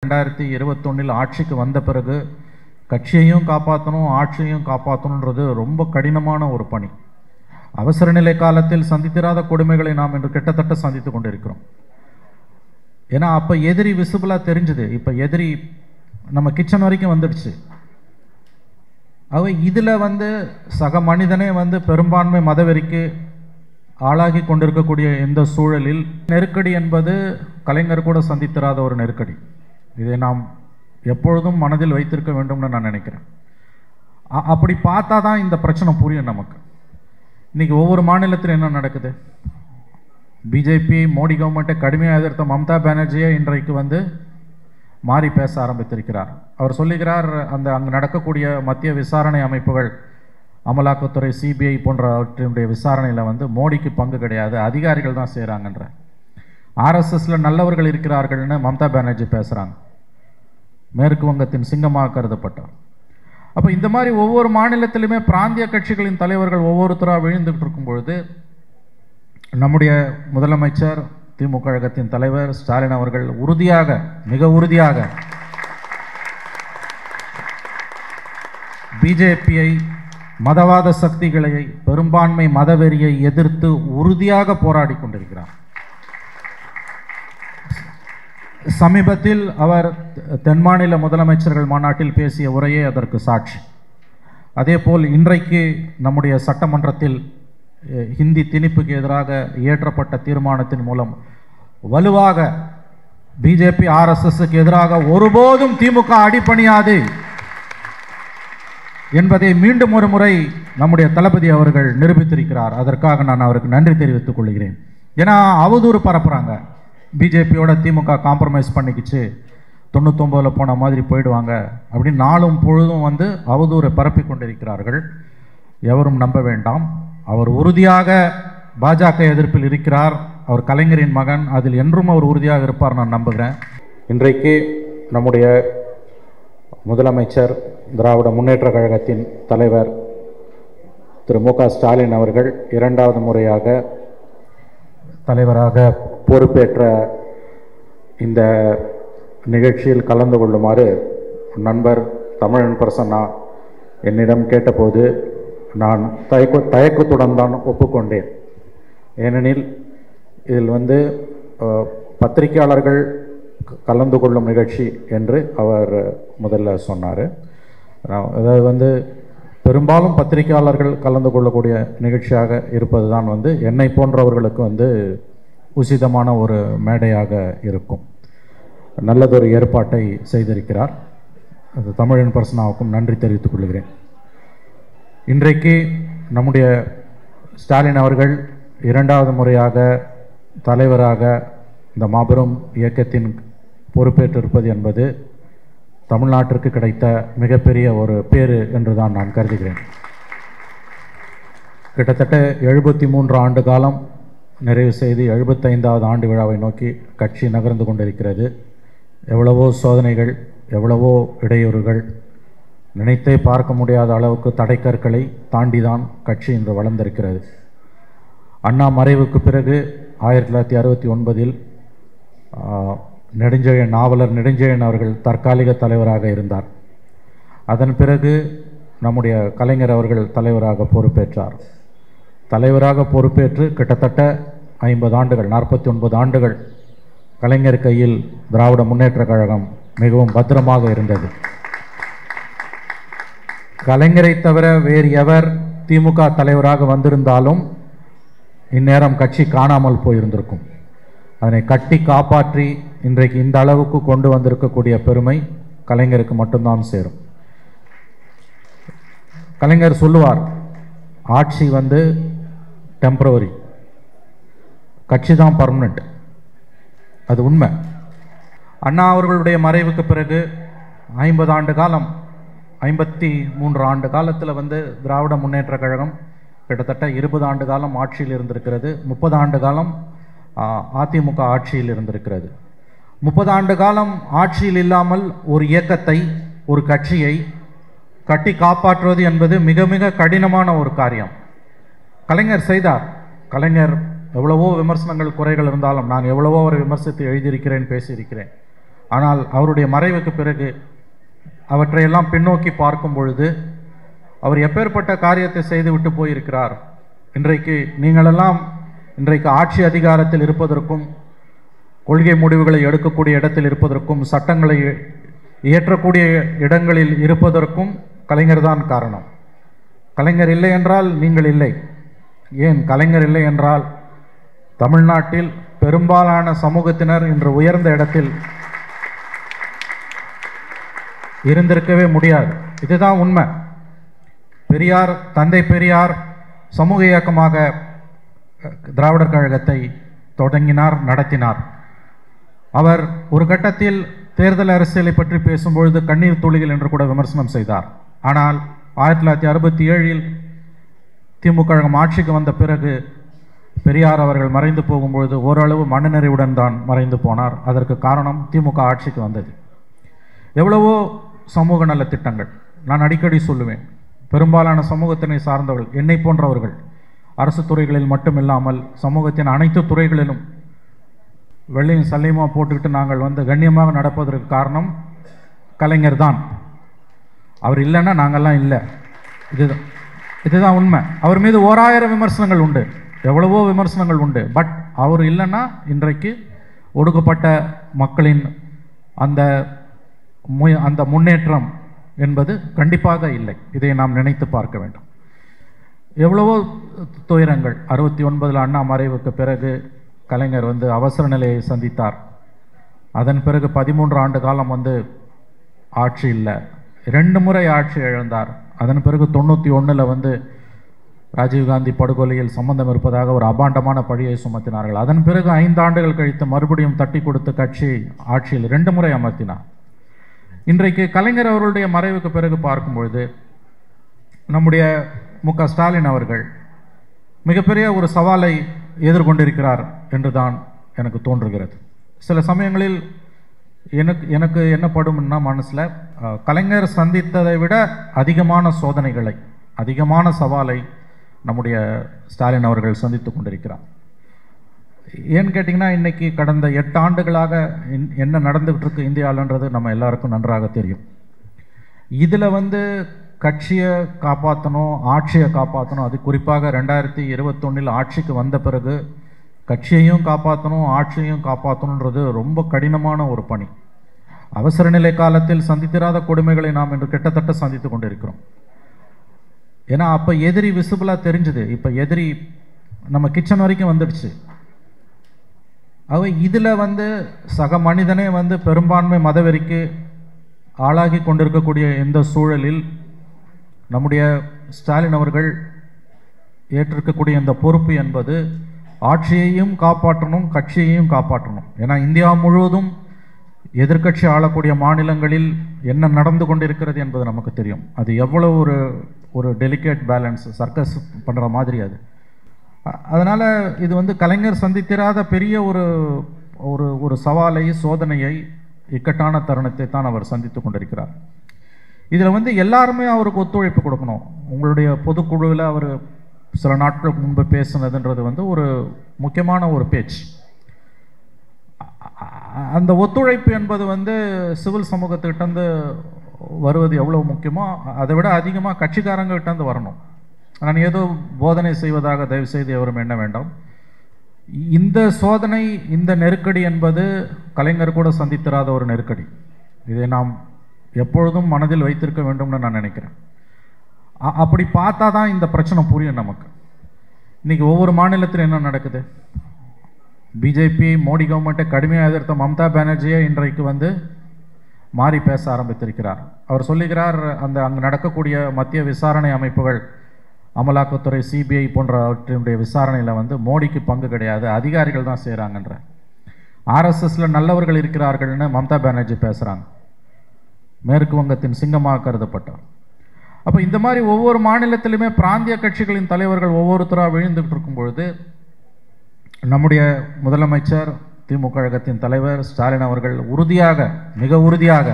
ரெண்டாயிரத்தி இருபத்தொன்னில் ஆட்சிக்கு வந்த பிறகு கட்சியையும் காப்பாற்றணும் ஆட்சியையும் காப்பாற்றணுன்றது ரொம்ப கடினமான ஒரு பணி அவசர நிலை காலத்தில் சந்தித்திராத கொடுமைகளை நாம் இன்று கிட்டத்தட்ட சந்தித்து கொண்டிருக்கிறோம் ஏன்னா அப்போ எதிரி விசிபிளாக தெரிஞ்சுது இப்போ எதிரி நம்ம கிச்சன் வரைக்கும் வந்துடுச்சு அவ இதில் வந்து சக மனிதனே வந்து பெரும்பான்மை மதவெறிக்கு ஆளாகி கொண்டிருக்கக்கூடிய இந்த சூழலில் நெருக்கடி என்பது கலைஞர் கூட சந்தித்திராத ஒரு நெருக்கடி இதை நாம் எப்பொழுதும் மனதில் வைத்திருக்க வேண்டும்னு நான் நினைக்கிறேன் அ- அப்படி பார்த்தா தான் இந்த பிரச்சனை புரியும் நமக்கு இன்னைக்கு ஒவ்வொரு மாநிலத்திலும் என்ன நடக்குது பிஜேபி மோடி கவர்மெண்ட்டை கடுமையாக எதிர்த்த மம்தா பானர்ஜியே இன்றைக்கு வந்து மாறி பேச ஆரம்பித்திருக்கிறார் அவர் சொல்லுகிறார் அந்த அங்கு நடக்கக்கூடிய மத்திய விசாரணை அமைப்புகள் அமலாக்கத்துறை சிபிஐ போன்றவற்றினுடைய விசாரணையில் வந்து மோடிக்கு பங்கு கிடையாது அதிகாரிகள் தான் செய்கிறாங்கன்ற ஆர்எஸ்எஸ்ல நல்லவர்கள் இருக்கிறார்கள்னு மம்தா பானர்ஜி பேசுகிறாங்க மேற்கு வங்கத்தின் சிங்கமாக கருதப்பட்டார் அப்போ இந்த மாதிரி ஒவ்வொரு மாநிலத்திலுமே பிராந்திய கட்சிகளின் தலைவர்கள் ஒவ்வொருத்தராக விழுந்துகிட்டு இருக்கும் பொழுது நம்முடைய முதலமைச்சர் திமுக கழகத்தின் தலைவர் ஸ்டாலின் அவர்கள் உறுதியாக மிக உறுதியாக பிஜேபியை மதவாத சக்திகளை பெரும்பான்மை மதவெறியை எதிர்த்து உறுதியாக போராடி கொண்டிருக்கிறார் சமீபத்தில் அவர் தென் மாநில முதலமைச்சர்கள் மாநாட்டில் பேசிய உரையே அதற்கு சாட்சி அதேபோல் இன்றைக்கு நம்முடைய சட்டமன்றத்தில் அஹ், ஹிந்தி திணிப்புக்கு எதிராக இயற்றப்பட்ட தீர்மானத்தின் மூலம் வலுவாக பிஜேபி ஆர்எஸ்எஸ்க்கு எதிராக ஒருபோதும் திமுக அடிபணியாது என்பதை மீண்டும் ஒரு முறை நம்முடைய தளபதி அவர்கள் நிரூபித்திருக்கிறார் அதற்காக நான் அவருக்கு நன்றி தெரிவித்துக் கொள்கிறேன் ஏன்னா அவதூறு பரப்புறாங்க பிஜேபியோட திமுக காம்ப்ரமைஸ் பண்ணிக்கிச்சு தொண்ணூத்தொம்பதில் போன மாதிரி போயிடுவாங்க அப்படின்னு நாளும் பொழுதும் வந்து அவதூறை பரப்பி கொண்டிருக்கிறார்கள் எவரும் நம்ப வேண்டாம் அவர் உறுதியாக பாஜக எதிர்ப்பில் இருக்கிறார் அவர் கலைஞரின் மகன் அதில் என்றும் அவர் உறுதியாக இருப்பார் நான் நம்புகிறேன் இன்றைக்கு நம்முடைய முதலமைச்சர் திராவிட முன்னேற்றக் கழகத்தின் தலைவர் திரு மு க ஸ்டாலின் அவர்கள் இரண்டாவது முறையாக தலைவராக பொறுப்பேற்ற இந்த நிகழ்ச்சியில் கலந்து கொள்ளுமாறு நண்பர் தமிழன் பிரசன்னா என்னிடம் கேட்டபோது நான் தயக்க தயக்கத்துடன் தான் ஒப்புக்கொண்டேன் ஏனெனில் இதில் வந்து அஹ், பத்திரிகையாளர்கள் க- கலந்து கொள்ளும் நிகழ்ச்சி என்று அவர் முதல்ல சொன்னார் அதாவது வந்து பெரும்பாலும் பத்திரிகையாளர்கள் கலந்து கொள்ளக்கூடிய நிகழ்ச்சியாக இருப்பது தான் வந்து என்னை போன்றவர்களுக்கு வந்து உசிதமான ஒரு மேடையாக இருக்கும் நல்லதொரு ஏற்பாட்டை செய்திருக்கிறார் அது தமிழின் பர்சனாவுக்கும் நன்றி தெரிவித்துக் கொள்கிறேன் இன்றைக்கு நம்முடைய ஸ்டாலின் அவர்கள் இரண்டாவது முறையாக தலைவராக இந்த மாபெரும் இயக்கத்தின் பொறுப்பேற்றிருப்பது என்பது தமிழ்நாட்டிற்கு கிடைத்த மிகப்பெரிய ஒரு பேறு என்று தான் நான் கருதுகிறேன் கிட்டத்தட்ட எழுபத்தி மூன்று ஆண்டு காலம் நிறைவு செய்து எழுபத்தைந்தாவது ஆண்டு விழாவை நோக்கி கட்சி நகர்ந்து கொண்டிருக்கிறது எவ்வளவோ சோதனைகள் எவ்வளவோ இடையூறுகள் நினைத்தே பார்க்க முடியாத அளவுக்கு தடைக்கற்களை தாண்டி தான் கட்சி இன்று வளர்ந்திருக்கிறது அண்ணா மறைவுக்கு பிறகு ஆயிரத்தி தொள்ளாயிரத்தி அறுபத்தி ஒன்பதில் நெடுஞ்செழியன் நாவலர் நெடுஞ்செழியன் அவர்கள் தற்காலிக தலைவராக இருந்தார் அதன் பிறகு நம்முடைய கலைஞர் அவர்கள் தலைவராக பொறுப்பேற்றார் தலைவராக பொறுப்பேற்று கிட்டத்தட்ட ஐம்பது ஆண்டுகள் நாற்பத்தி ஒன்பது ஆண்டுகள் கலைஞர் கையில் திராவிட முன்னேற்றக் கழகம் மிகவும் பத்திரமாக இருந்தது கலைஞரை தவிர வேறு எவர் திமுக தலைவராக வந்திருந்தாலும் இந்நேரம் கட்சி காணாமல் போயிருந்திருக்கும் அதனை கட்டி காப்பாற்றி இன்றைக்கு இந்த அளவுக்கு கொண்டு வந்திருக்கக்கூடிய பெருமை கலைஞருக்கு மட்டும்தான் சேரும் கலைஞர் சொல்லுவார் ஆட்சி வந்து டெம்பரவரி கட்சி தான் பர்மனெண்ட் அது உண்மை அண்ணா அவர்களுடைய மறைவுக்கு பிறகு ஐம்பது ஆண்டு காலம் ஐம்பத்தி மூன்று ஆண்டு காலத்தில் வந்து திராவிட முன்னேற்றக் கழகம் கிட்டத்தட்ட இருபது ஆண்டு காலம் ஆட்சியில் இருந்திருக்கிறது முப்பது ஆண்டு காலம் ஆ, அதிமுக ஆட்சியில் இருந்திருக்கிறது முப்பது ஆண்டு காலம் ஆட்சியில் இல்லாமல் ஒரு இயக்கத்தை ஒரு கட்சியை கட்டி காப்பாற்றுவது என்பது மிக மிக கடினமான ஒரு காரியம் கலைஞர் செய்தார் கலைஞர் எவ்வளவோ விமர்சனங்கள் குறைகள் இருந்தாலும் நான் எவ்வளவோ அவரை விமர்சித்து எழுதியிருக்கிறேன் பேசியிருக்கிறேன் ஆனால் அவருடைய மறைவுக்கு பிறகு அவற்றையெல்லாம் பின்னோக்கி பார்க்கும் பொழுது அவர் எப்பேற்பட்ட காரியத்தை செய்துவிட்டு போயிருக்கிறார் இன்றைக்கு நீங்களெல்லாம் இன்றைக்கு ஆட்சி அதிகாரத்தில் இருப்பதற்கும் கொள்கை முடிவுகளை எடுக்கக்கூடிய இடத்தில் இருப்பதற்கும் சட்டங்களை இயற்றக்கூடிய இடங்களில் இருப்பதற்கும் கலைஞர் தான் காரணம் கலைஞர் இல்லை என்றால் நீங்கள் இல்லை ஏன் கலைஞர் இல்லை என்றால் தமிழ்நாட்டில் பெரும்பாலான சமூகத்தினர் இன்று உயர்ந்த இடத்தில் இருந்திருக்கவே முடியாது இதுதான் உண்மை பெரியார் தந்தை பெரியார் சமூக இயக்கமாக அஹ், திராவிடர் கழகத்தை தொடங்கினார் நடத்தினார் அவர் ஒரு கட்டத்தில் தேர்தல் அரசியலை பற்றி பேசும்பொழுது கண்ணீர் துளிகள் என்று கூட விமர்சனம் செய்தார் ஆனால் ஆயிரத்தி தொள்ளாயிரத்தி அறுபத்தி ஏழில் திமுக கழகம் ஆட்சிக்கு வந்த பிறகு பெரியார் அவர்கள் மறைந்து போகும்பொழுது ஓரளவு மனநிறைவுடன் தான் மறைந்து போனார் அதற்கு காரணம் திமுக ஆட்சிக்கு வந்தது எவ்வளவோ சமூக நல திட்டங்கள் நான் அடிக்கடி சொல்லுவேன் பெரும்பாலான சமூகத்தினை சார்ந்தவர்கள் என்னை போன்றவர்கள் அரசு துறைகளில் மட்டுமில்லாமல் சமூகத்தின் அனைத்து துறைகளிலும் வெள்ளையும் சல்லையுமா போட்டுக்கிட்டு நாங்கள் வந்து கண்ணியமாக நடப்பதற்கு காரணம் கலைஞர் தான் அவர் இல்லைன்னா நாங்கள்லாம் இல்லை இதுதான் இதுதான் உண்மை அவர் மீது ஓராயிரம் விமர்சனங்கள் உண்டு எவ்வளவோ விமர்சனங்கள் உண்டு பட் அவர் இல்லைன்னா இன்றைக்கு ஒடுக்கப்பட்ட மக்களின் அந்த மு- அந்த முன்னேற்றம் என்பது கண்டிப்பாக இல்லை இதை நாம் நினைத்து பார்க்க வேண்டும் எவ்வளவோ துயரங்கள் அறுபத்தி ஒன்பதில் அண்ணா மறைவுக்கு பிறகு கலைஞர் வந்து அவசர நிலையை சந்தித்தார் அதன் பிறகு பதிமூன்று ஆண்டு காலம் வந்து ஆட்சி இல்லை ரெண்டு முறை ஆட்சி இழந்தார் அதன் பிறகு தொண்ணூற்றி ஒன்றில் வந்து ராஜீவ்காந்தி படுகொலையில் சம்பந்தம் இருப்பதாக ஒரு அபாண்டமான பழியை சுமத்தினார்கள் அதன் பிறகு ஐந்து ஆண்டுகள் கழித்து மறுபடியும் தட்டி கொடுத்து கட்சி ஆட்சியில் ரெண்டு முறை அமர்த்தினார் இன்றைக்கு கலைஞர் அவர்களுடைய மறைவுக்கு பிறகு பார்க்கும்பொழுது நம்முடைய மு க ஸ்டாலின் அவர்கள் மிகப்பெரிய ஒரு சவாலை எதிர்கொண்டிருக்கிறார் என்று தான் எனக்கு தோன்றுகிறது சில சமயங்களில் எனக்கு எனக்கு என்ன படும்னா மனசில் அஹ், கலைஞர் சந்தித்ததை விட அதிகமான சோதனைகளை அதிகமான சவாலை நம்முடைய ஸ்டாலின் அவர்கள் சந்தித்து கொண்டிருக்கிறார் ஏன்னு கேட்டிங்கன்னா இன்னைக்கு கடந்த எட்டு ஆண்டுகளாக இன்- என்ன நடந்துகிட்டு இருக்கு இந்தியாவிலன்றது நம்ம எல்லாருக்கும் நன்றாக தெரியும் இதில் வந்து கட்சியை காப்பாற்றணும் ஆட்சியை காப்பாற்றணும் அது குறிப்பாக ரெண்டாயிரத்தி இருபத்தொன்னில் ஆட்சிக்கு வந்த பிறகு கட்சியையும் காப்பாற்றணும் ஆட்சியையும் காப்பாற்றணுன்றது ரொம்ப கடினமான ஒரு பணி அவசர நிலை காலத்தில் சந்தித்திராத கொடுமைகளை நாம் இன்று கிட்டத்தட்ட சந்தித்து கொண்டிருக்கிறோம் ஏன்னா அப்போ எதிரி விசிபிளாக தெரிஞ்சுது இப்போ எதிரி நம்ம கிச்சன் வரைக்கும் வந்துடுச்சு அவ இதில் வந்து சக மனிதனே வந்து பெரும்பான்மை மதவெறிக்கு ஆளாகி கொண்டிருக்கக்கூடிய இந்த சூழலில் நம்முடைய ஸ்டாலின் அவர்கள் ஏற்றிருக்கக்கூடிய இந்த பொறுப்பு என்பது ஆட்சியையும் காப்பாற்றணும் கட்சியையும் காப்பாற்றணும் ஏன்னா இந்தியா முழுவதும் எதிர்க்கட்சி ஆளக்கூடிய மாநிலங்களில் என்ன நடந்து கொண்டிருக்கிறது என்பது நமக்கு தெரியும் அது எவ்வளவு ஒரு ஒரு டெலிகேட் பேலன்ஸ் சர்க்கஸ் பண்ணுற மாதிரி அது அ- அதனால இது வந்து கலைஞர் சந்தித்திராத பெரிய ஒரு ஒரு ஒரு சவாலை சோதனையை இக்கட்டான தருணத்தை தான் அவர் சந்தித்து கொண்டிருக்கிறார் இதில் வந்து எல்லாருமே அவருக்கு ஒத்துழைப்பு கொடுக்கணும் உங்களுடைய பொதுக்குழுவில் அவர் சில நாட்களுக்கு முன்பு பேசுனதுன்றது வந்து ஒரு முக்கியமான ஒரு பேச்சு அ- அந்த ஒத்துழைப்பு என்பது வந்து சிவில் சமூகத்துக்கிட்டேருந்து வருவது எவ்வளோ முக்கியமோ அதை விட அதிகமாக கட்சிக்காரங்ககிட்டேருந்து வரணும் நான் ஏதோ போதனை செய்வதாக தயவு செய்து எவரும் எண்ண வேண்டாம் இந்த சோதனை இந்த நெருக்கடி என்பது கலைஞர் கூட சந்தித்திராத ஒரு நெருக்கடி இதை நாம் எப்பொழுதும் மனதில் வைத்திருக்க வேண்டும்னு நான் நினைக்கிறேன் அ- அப்படி பார்த்தா தான் இந்த பிரச்சனை புரியும் நமக்கு இன்னைக்கு ஒவ்வொரு மாநிலத்திலும் என்ன நடக்குது பிஜேபி மோடி கவர்மெண்ட்டை கடுமையாக எதிர்த்த மம்தா பானர்ஜியே இன்றைக்கு வந்து மாறி பேச ஆரம்பித்திருக்கிறார் அவர் சொல்லுகிறார் அந்த அங்கு நடக்கக்கூடிய மத்திய விசாரணை அமைப்புகள் அமலாக்கத்துறை சிபிஐ போன்றவற்றினுடைய விசாரணையில் வந்து மோடிக்கு பங்கு கிடையாது அதிகாரிகள் தான் செய்கிறாங்கன்ற ஆர்எஸ்எஸ்ல நல்லவர்கள் இருக்கிறார்கள்னு மம்தா பானர்ஜி பேசுகிறாங்க மேற்கு வங்கத்தின் சிங்கமாக கருதப்பட்டார் அப்போ இந்த மாதிரி ஒவ்வொரு மாநிலத்திலுமே பிராந்திய கட்சிகளின் தலைவர்கள் ஒவ்வொருத்தராக விழுந்துகிட்டு இருக்கும் பொழுது நம்முடைய முதலமைச்சர் திமுக கழகத்தின் தலைவர் ஸ்டாலின் அவர்கள் உறுதியாக மிக உறுதியாக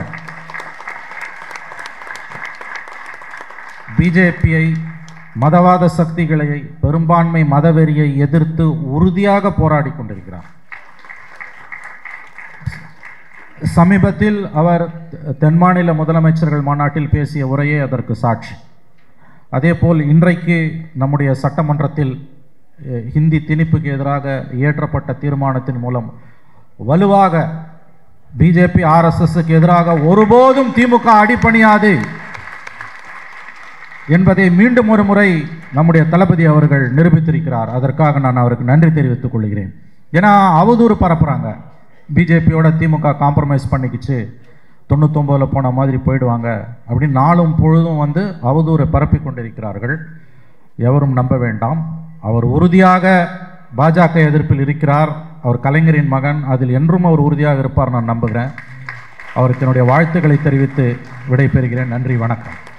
பிஜேபியை மதவாத சக்திகளை பெரும்பான்மை மதவெறியை எதிர்த்து உறுதியாக போராடி கொண்டிருக்கிறார் சமீபத்தில் அவர் தென் மாநில முதலமைச்சர்கள் மாநாட்டில் பேசிய உரையே அதற்கு சாட்சி அதேபோல் இன்றைக்கு நம்முடைய சட்டமன்றத்தில் அஹ், ஹிந்தி திணிப்புக்கு எதிராக இயற்றப்பட்ட தீர்மானத்தின் மூலம் வலுவாக பிஜேபி ஆர்எஸ்எஸ்க்கு எதிராக ஒருபோதும் திமுக அடிபணியாது என்பதை மீண்டும் ஒரு முறை நம்முடைய தளபதி அவர்கள் நிரூபித்திருக்கிறார் அதற்காக நான் அவருக்கு நன்றி தெரிவித்துக் கொள்கிறேன் ஏன்னா அவதூறு பரப்புறாங்க பிஜேபியோட திமுக காம்ப்ரமைஸ் பண்ணிக்கிச்சு தொண்ணூத்தொம்பதில் போன மாதிரி போயிடுவாங்க அப்படின்னு நாளும் பொழுதும் வந்து அவதூறை பரப்பி கொண்டிருக்கிறார்கள் எவரும் நம்ப வேண்டாம் அவர் உறுதியாக பாஜக எதிர்ப்பில் இருக்கிறார் அவர் கலைஞரின் மகன் அதில் என்றும் அவர் உறுதியாக இருப்பார் நான் நம்புகிறேன் அவருக்கு என்னுடைய வாழ்த்துக்களை தெரிவித்து விடைபெறுகிறேன் நன்றி வணக்கம்